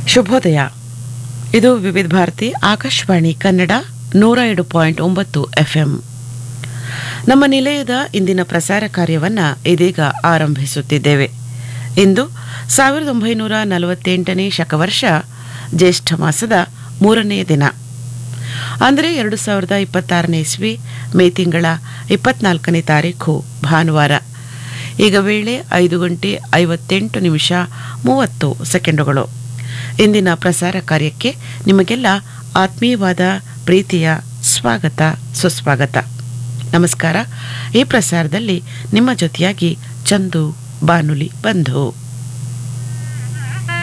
ಶುಭೋದಯ ಇದು ವಿವಿಧ ಭಾರತಿ ಆಕಾಶವಾಣಿ ಕನ್ನಡ ನೂರ ಎರಡು ಪಾಯಿಂಟ್ ಒಂಬತ್ತು ಎಫ್ಎಂ ನಮ್ಮ ನಿಲಯದ ಇಂದಿನ ಪ್ರಸಾರ ಕಾರ್ಯವನ್ನು ಇದೀಗ ಆರಂಭಿಸುತ್ತಿದ್ದೇವೆ ಇಂದು ಸಾವಿರದ ಒಂಬೈನೂರ ನಲವತ್ತೆಂಟನೇ ಶಕವರ್ಷ ಜ್ಯೇಷ್ಠ ಮಾಸದ ಮೂರನೇ ದಿನ ಅಂದರೆ ಎರಡು ಸಾವಿರದ ಇಪ್ಪತ್ತಾರನೇ ಇಸ್ವಿ ಮೇ ತಿಂಗಳ ಇಪ್ಪತ್ನಾಲ್ಕನೇ ತಾರೀಖು ಭಾನುವಾರ ಈಗ ವೇಳೆ ಐದು ಗಂಟೆ ಐವತ್ತೆಂಟು ನಿಮಿಷ ಮೂವತ್ತು ಸೆಕೆಂಡುಗಳು ಇಂದಿನ ಪ್ರಸಾರ ಕಾರ್ಯಕ್ಕೆ ನಿಮಗೆಲ್ಲ ಆತ್ಮೀಯವಾದ ಪ್ರೀತಿಯ ಸ್ವಾಗತ ಸುಸ್ವಾಗತ ನಮಸ್ಕಾರ ಈ ಪ್ರಸಾರದಲ್ಲಿ ನಿಮ್ಮ ಜೊತೆಯಾಗಿ ಚಂದು ಬಾನುಲಿ ಬಂಧು